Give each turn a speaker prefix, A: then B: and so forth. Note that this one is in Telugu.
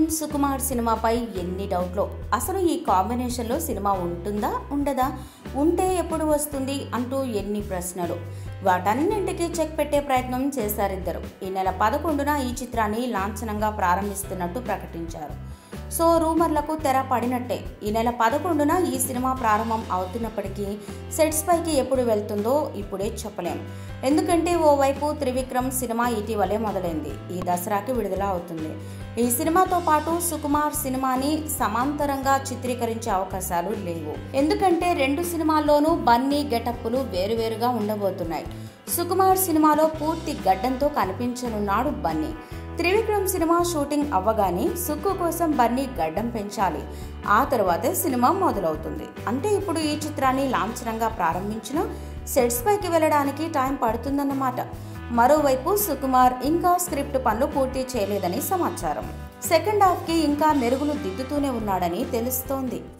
A: సుకుమార్ సినిమాపై ఎన్ని డౌట్లు అసలు ఈ కాంబినేషన్లో సినిమా ఉంటుందా ఉండదా ఉంటే ఎప్పుడు వస్తుంది అంటూ ఎన్ని ప్రశ్నలు వాటన్నింటికీ చెక్ పెట్టే ప్రయత్నం చేశారిద్దరు ఈ నెల పదకొండున ఈ చిత్రాన్ని లాంఛనంగా ప్రారంభిస్తున్నట్టు ప్రకటించారు సో రూమర్లకు తెర పడినట్టే ఈ నెల పదకొండున ఈ సినిమా ప్రారంభం అవుతున్నప్పటికీ సెట్స్ పైకి ఎప్పుడు వెళ్తుందో ఇప్పుడే చెప్పలేం ఎందుకంటే ఓవైపు త్రివిక్రమ్ సినిమా ఇటీవలే మొదలైంది ఈ దసరాకి విడుదల అవుతుంది ఈ సినిమాతో పాటు సుకుమార్ సినిమాని సమాంతరంగా చిత్రీకరించే అవకాశాలు లేవు ఎందుకంటే రెండు సినిమాల్లోనూ బన్నీ గెటప్పులు వేరువేరుగా ఉండబోతున్నాయి సుకుమార్ సినిమాలో పూర్తి గడ్డంతో కనిపించనున్నాడు బన్నీ త్రివిక్రమ్ సినిమా షూటింగ్ అవ్వగానే సుక్కు కోసం బన్నీ గడ్డం పెంచాలి ఆ తర్వాతే సినిమా మొదలవుతుంది అంటే ఇప్పుడు ఈ చిత్రాన్ని లాంఛనంగా ప్రారంభించిన సెట్స్ పైకి వెళ్ళడానికి టైం పడుతుందన్నమాట మరోవైపు సుకుమార్ ఇంకా స్క్రిప్ట్ పనులు పూర్తి చేయలేదని సమాచారం సెకండ్ హాఫ్కి ఇంకా మెరుగులు దిద్దుతూనే ఉన్నాడని తెలుస్తోంది